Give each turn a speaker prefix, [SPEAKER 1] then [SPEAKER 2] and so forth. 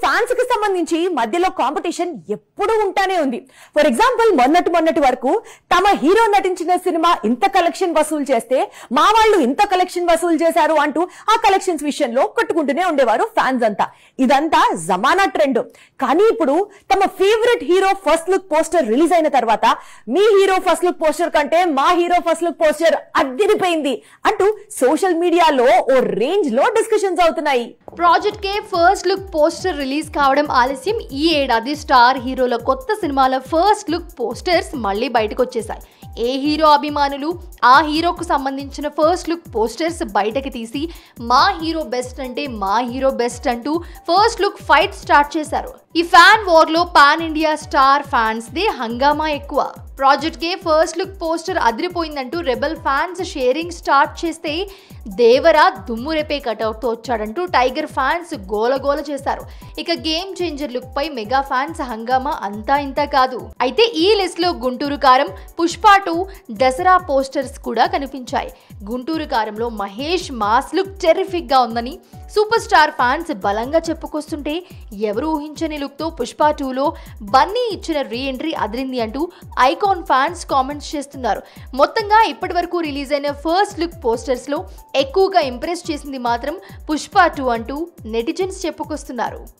[SPEAKER 1] fans కి సంబంధించి మధ్యలో కాంపిటీషన్ ఎప్పుడూ ఉంటానే ఉంది ఫర్ ఎగ్జాంపుల్ మొన్నటి మొన్నటి వరకు తమ హీరో నటించిన సినిమా ఇంత కలెక్షన్ వసూలు చేస్తే మా వాళ్ళు ఇంత కలెక్షన్ వసూలు చేశారు అంటూ ఆ కలెక్షన్స్ విషయంలో కొట్టుకుంటూనే ఉండేవారు ఫ్యాన్స్ అంతా ఇదంతా జమానా ట్రెండ్ కానీ ఇప్పుడు తమ favourite hero first look poster release అయిన తర్వాత మీ హీరో ఫస్ట్ లుక్ పోస్టర్ కంటే మా హీరో ఫస్ట్ లుక్ పోస్టర్ అద్దరిపోయింది అంటూ సోషల్ మీడియాలో ఓ రేంజ్ లో డిస్కషన్స్ అవుతున్నాయి
[SPEAKER 2] Project K first look poster release కావడం ఆలస్యం ఈ ఏడాది స్టార్ హీరోల కొత్త సినిమాల ఫస్ట్ లుక్ పోస్టర్స్ మళ్ళీ బయటకు వచ్చేసాయి ఏ హీరో అభిమానులు ఆ హీరోకు సంబంధించిన ఫస్ట్ లుక్ పోస్టర్స్ బయటకి తీసి మా హీరో బెస్ట్ అంటే మా హీరో బెస్ట్ అంటూ ఫస్ట్ లుక్ ఫైట్ స్టార్ట్ చేశారు ఈ ఫ్యాన్ వార్ లో పాన్ ఇండియా స్టార్ ఫ్యాన్స్ దే హంగామా ఎక్కువ Project K first look poster అదిరిపోయిందంటూ రెబల్ ఫ్యాన్స్ షేరింగ్ స్టార్ట్ చేస్తే దేవరా దుమ్ము రేపే కటౌట్తో వచ్చాడంటూ టైగర్ ఫ్యాన్స్ గోలగోల చేశారు ఇక గేమ్ చేంజర్ లుక్ పై మెగా ఫ్యాన్స్ హంగామా అంతా ఇంత కాదు అయితే ఈ లిస్ట్ లో గుంటూరు కారం పుష్ప టూ దసరా పోస్టర్స్ కూడా కనిపించాయి గుంటూరు కారంలో మహేష్ మాస్ లుక్ టెరిఫిక్ గా ఉందని సూపర్ స్టార్ ఫ్యాన్స్ బలంగా చెప్పుకొస్తుంటే ఎవరు ఊహించని లుక్తో పుష్ప టూలో బన్నీ ఇచ్చిన రీ ఎంట్రీ అదిరింది అంటూ ఐకాన్ ఫ్యాన్స్ కామెంట్స్ చేస్తున్నారు మొత్తంగా ఇప్పటి వరకు రిలీజ్ అయిన ఫస్ట్ లుక్ పోస్టర్స్లో ఎక్కువగా ఇంప్రెస్ చేసింది మాత్రం పుష్ప టూ అంటూ నెటిజన్స్ చెప్పుకొస్తున్నారు